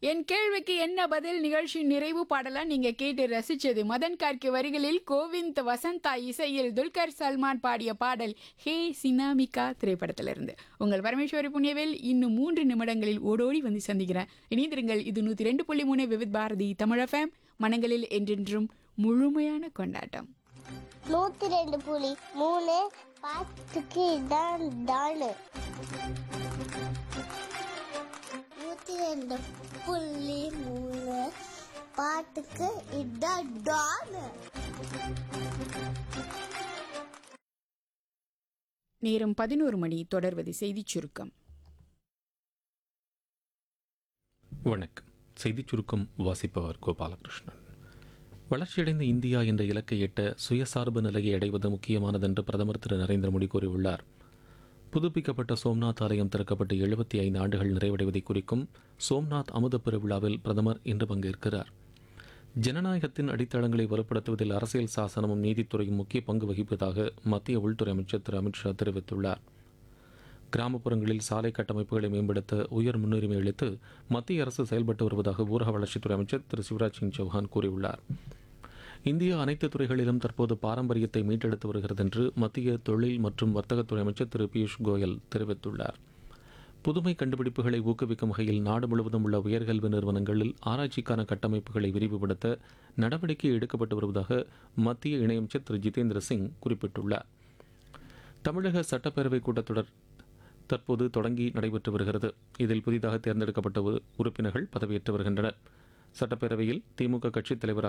என் கேள்விக்கு என்ன பதில் நிகழ்ச்சி நிறைவு பாடலா நீங்க கேட்டு ரசிச்சது மதன் கார்கே வரிகளில் கோவிந்த் வசந்தா இசையில் துல்கர் சல்மான் பாடிய பாடல் ஹே சினாமிகா திரைப்படத்திலிருந்து உங்கள் பரமேஸ்வரி புண்ணியவேல் இன்னும் மூன்று நிமிடங்களில் ஓடோடி வந்து சந்திக்கிறேன் இணைந்திருங்கள் இது நூத்தி ரெண்டு புள்ளி மூணு விவித் பாரதி தமிழஃபேம் மனங்களில் என்றென்றும் முழுமையான கொண்டாட்டம் நூத்தி ரெண்டு புலி மூணு பாட்டுக்கு இதான் டானு நூத்தி ரெண்டு புள்ளி மூணு பாட்டுக்கு இதான் டானு நேரம் பதினோரு மணி தொடர்வது செய்திச் சுருக்கம் வணக்கம் செய்திச் சுருக்கம் வாசிப்பவர் கோபாலகிருஷ்ணன் வளர்ச்சியடைந்த இந்தியா என்ற இலக்கை எட்ட சுயசார்பு நிலையை அடைவது முக்கியமானதென்று பிரதமர் திரு நரேந்திர மோடி கூறியுள்ளார் புதுப்பிக்கப்பட்ட சோம்நாத் ஆலயம் திறக்கப்பட்டு எழுபத்தி ஐந்து ஆண்டுகள் நிறைவடைவதை குறிக்கும் சோம்நாத் அமுத பெருவிழாவில் பிரதமர் இன்று பங்கேற்கிறார் ஜனநாயகத்தின் அடித்தளங்களை வலுப்படுத்துவதில் அரசியல் சாசனமும் நீதித்துறையும் முக்கிய பங்கு வகிப்பதாக மத்திய உள்துறை அமைச்சர் திரு அமித்ஷா தெரிவித்துள்ளார் கிராமப்புறங்களில் சாலை கட்டமைப்புகளை மேம்படுத்த உயர் முன்னுரிமை அளித்து மத்திய அரசு செயல்பட்டு வருவதாக ஊரக வளர்ச்சித்துறை அமைச்சர் திரு சிவராஜ் சிங் சௌஹான் கூறியுள்ளார் இந்தியா அனைத்து துறைகளிலும் தற்போது பாரம்பரியத்தை மீட்டெடுத்து வருகிறது என்று மத்திய தொழில் மற்றும் வர்த்தகத்துறை அமைச்சர் திரு பியூஷ் கோயல் தெரிவித்துள்ளார் புதுமை கண்டுபிடிப்புகளை ஊக்குவிக்கும் வகையில் நாடு முழுவதும் உள்ள உயர்கல்வி நிறுவனங்களில் ஆராய்ச்சிக்கான கட்டமைப்புகளை விரிவுபடுத்த நடவடிக்கை எடுக்கப்பட்டு வருவதாக மத்திய இணையமைச்சர் திரு ஜிதேந்திர சிங் குறிப்பிட்டுள்ளார் தமிழக சட்டப்பேரவை கூட்டத்தொடர் தற்போது தொடங்கி நடைபெற்று வருகிறது இதில் புதிதாக தேர்ந்தெடுக்கப்பட்ட உறு- உறுப்பினர்கள் பதவியேற்று வருகின்றனர் சட்டப்பேரவையில் திமுக கட்சித் தலைவர்